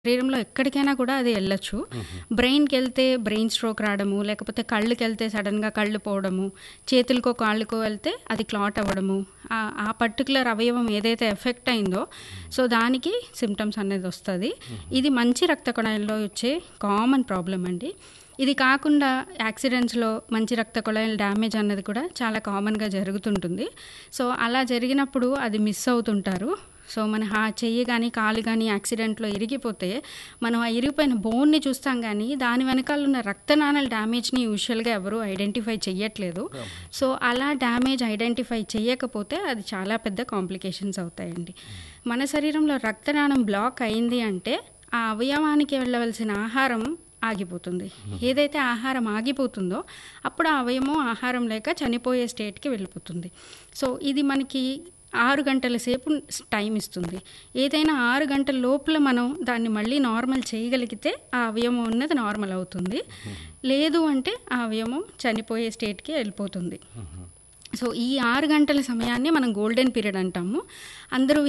శరీరంలో ఎక్కడికైనా కూడా అది వెళ్ళొచ్చు బ్రెయిన్కి వెళ్తే బ్రెయిన్ స్ట్రోక్ రావడము లేకపోతే కళ్ళకి వెళ్తే సడన్గా కళ్ళు పోవడము చేతులకో కాళ్ళకో వెళ్తే అది క్లాట్ అవ్వడము ఆ- ఆ పర్టికులర్ అవయవం ఏదైతే ఎఫెక్ట్ అయిందో సో దానికి సిమ్టమ్స్ అనేది వస్తుంది ఇది మంచి రక్త కణాల్లో వచ్చే కామన్ ప్రాబ్లం అండి ఇది కాకుండా యాక్సిడెంట్స్లో మంచి రక్త కొళాయిల డ్యామేజ్ అన్నది కూడా చాలా కామన్గా జరుగుతుంటుంది సో అలా జరిగినప్పుడు అది మిస్ అవుతుంటారు సో మన హా చెయ్యి కానీ కాలు కానీ యాక్సిడెంట్లో ఇరిగిపోతే మనం ఆ ఇరిగిపోయిన బోన్ని చూస్తాం కానీ దాని వెనకాల ఉన్న రక్తనాళాల డ్యామేజ్ని యూజువల్గా ఎవరు ఐడెంటిఫై చెయ్యట్లేదు సో అలా డ్యామేజ్ ఐడెంటిఫై చేయకపోతే అది చాలా పెద్ద కాంప్లికేషన్స్ అవుతాయండి మన శరీరంలో రక్తనాళం బ్లాక్ అయింది అంటే ఆ అవయవానికి వెళ్ళవలసిన ఆహారం ఆగిపోతుంది ఏదైతే ఆహారం ఆగిపోతుందో అప్పుడు ఆ అవయవం ఆహారం లేక చనిపోయే స్టేట్కి వెళ్ళిపోతుంది సో ఇది మనకి ఆరు గంటల సేపు టైం ఇస్తుంది ఏదైనా ఆరు గంటల లోపల మనం దాన్ని మళ్ళీ నార్మల్ చేయగలిగితే ఆ అవయవం ఉన్నది నార్మల్ అవుతుంది లేదు అంటే ఆ అవయవం చనిపోయే స్టేట్కి వెళ్ళిపోతుంది సో ఈ ఆరు గంటల సమయాన్ని మనం గోల్డెన్ పీరియడ్ అంటాము అందరూ